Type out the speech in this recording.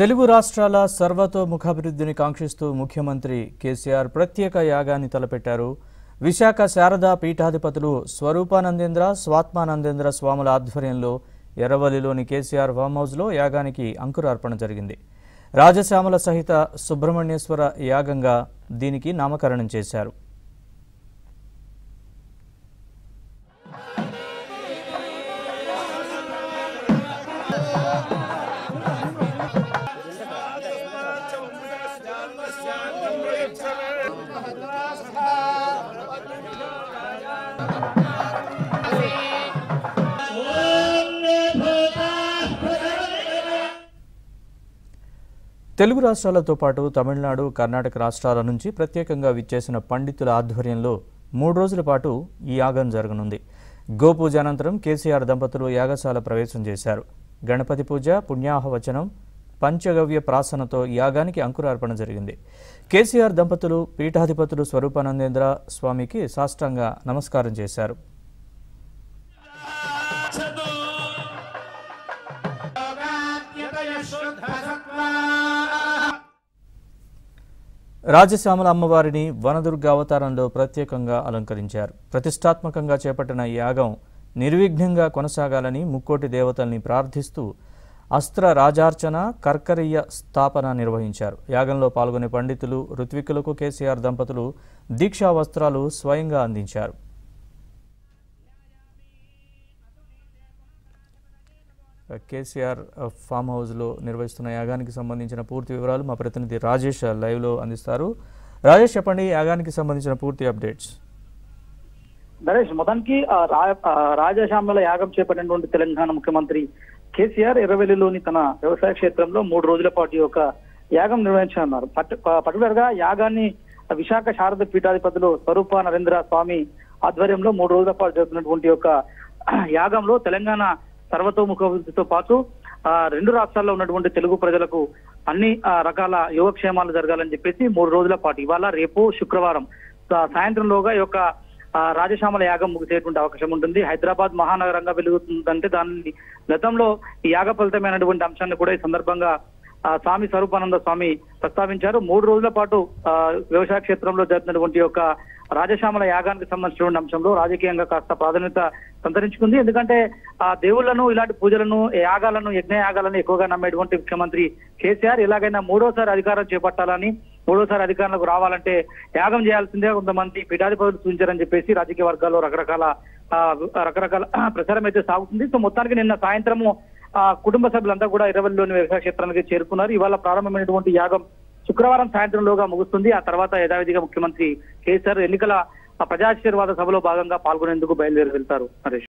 తెలుగు రాష్ట్రాల సర్వతోముఖాభివృద్ధిని కాంక్షిస్తూ ముఖ్యమంత్రి కేసీఆర్ ప్రత్యేక యాగాన్ని తలపెట్టారు విశాఖ శారదా పీఠాధిపతులు స్వరూపానందేంద్ర స్వాత్మానందేంద్ర స్వాముల ఆధ్వర్యంలో ఎర్రవల్లిలోని కేసీఆర్ ఫామ్ హౌస్లో యాగానికి అంకురార్పణ జరిగింది రాజశ్యామల సహిత సుబ్రహ్మణ్యేశ్వర యాగంగా దీనికి నామకరణం చేశారు తెలుగు రాష్ట్రాలతో పాటు తమిళనాడు కర్ణాటక రాష్ట్రాల నుంచి ప్రత్యేకంగా విచ్చేసిన పండితుల ఆధ్వర్యంలో మూడు రోజుల పాటు ఈ యాగం జరగనుంది గోపూజ అనంతరం కేసీఆర్ దంపతులు యాగశాల ప్రవేశం చేశారు గణపతి పూజ పుణ్యాహవచనం పంచగవ్య ప్రాసనతో యాగానికి అంకురార్పణ జరిగింది కేసీఆర్ దంపతులు పీఠాధిపతులు స్వరూపానందేంద్ర స్వామికి సాష్టాంగ నమస్కారం చేశారు రాజశ్యామల అమ్మవారిని వనదుర్గ అవతారంలో ప్రత్యేకంగా అలంకరించారు ప్రతిష్టాత్మకంగా చేపట్టిన ఈ యాగం నిర్విఘ్నంగా కొనసాగాలని ముక్కోటి దేవతల్ని ప్రార్థిస్తూ అస్త్ర రాజార్చన కర్కరీయ స్థాపన నిర్వహించారు యాగంలో పాల్గొనే పండితులు ఋత్వికులకు కేసీఆర్ దంపతులు దీక్షా వస్త్రాలు స్వయంగా అందించారు కేసీఆర్ ఫామ్ హౌస్లో నిర్వహిస్తున్న యాగానికి సంబంధించిన పూర్తి వివరాలు మా ప్రతినిధి రాజేష్ లైవ్లో అందిస్తారు రాజేష్ చెప్పండి యాగానికి సంబంధించిన పూర్తి అప్డేట్స్ నరేష్ మొత్తానికి ఆ రా- ఆ రాజశ్యామల యాగం చేపట్టినటువంటి తెలంగాణ ముఖ్యమంత్రి కేసీఆర్ ఎర్రవెల్లిలోని తన వ్యవసాయ క్షేత్రంలో మూడు రోజుల పాటు ఈ యొక్క యాగం నిర్వహించనున్నారు పర్టికులర్ గా యాగాన్ని విశాఖ శారద పీఠాధిపతులు స్వరూప నరేంద్ర స్వామి ఆధ్వర్యంలో మూడు రోజుల పాటు జరుగుతున్నటువంటి యొక్క యాగంలో తెలంగాణ సర్వతోముఖాభివృద్ధితో పాటు ఆ రెండు రాష్ట్రాల్లో ఉన్నటువంటి తెలుగు ప్రజలకు అన్ని ఆ, రకాల యోగక్షేమాలు జరగాలని చెప్పేసి మూడు రోజుల పాటు ఇవాళ రేపు శుక్రవారం సా- సాయంత్రంలోగా ఈ యొక్క ఆ, రాజశ్యామల యాగం ముగిసేటువంటి అవకాశం ఉంటుంది హైదరాబాద్ మహానగరంగా వెలుగుతుందంటే దాన్ని గతంలో ఈ యాగ ఫలితమైనటువంటి అంశాన్ని కూడా ఈ సందర్భంగా ఆ, స్వామి స్వరూపానంద స్వామి ప్రస్తావించారు మూడు రోజుల పాటు ఆ, వ్యవసాయ క్షేత్రంలో జరిగినటువంటి యొక్క రాజశ్యామల యాగానికి సంబంధించినటువంటి అంశంలో రాజకీయంగా కాస్త ప్రాధాన్యత సంతరించుకుంది ఎందుకంటే ఆ దేవుళ్లను ఇలాంటి పూజలను యాగాలను యజ్ఞ యాగాలను ఎక్కువగా నమ్మేటువంటి ముఖ్యమంత్రి కేసీఆర్ ఎలాగైనా మూడోసారి అధికారం చేపట్టాలని మూడోసారి అధికారంలోకి రావాలంటే యాగం చేయాల్సిందే కొంతమంది పీఠాధిపతులు సూచించారని చెప్పేసి రాజకీయ వర్గాల్లో రకరకాల ఆ, రకరకాల ప్రచారం అయితే సాగుతుంది సో మొత్తానికి నిన్న సాయంత్రము ఆ కుటుంబ సభ్యులంతా కూడా ఇరవైలోని వ్యవసాయ క్షేత్రానికి చేరుకున్నారు ఇవాళ ప్రారంభమైనటువంటి యాగం శుక్రవారం సాయంత్రంలోగా ముగుస్తుంది ఆ తర్వాత యథావిధిగా ముఖ్యమంత్రి కేసీఆర్ ఎన్నికల ఆ ప్రజాశీర్వాద సభలో భాగంగా పాల్గొనేందుకు బయలుదేరి వెళ్తారు నరేష్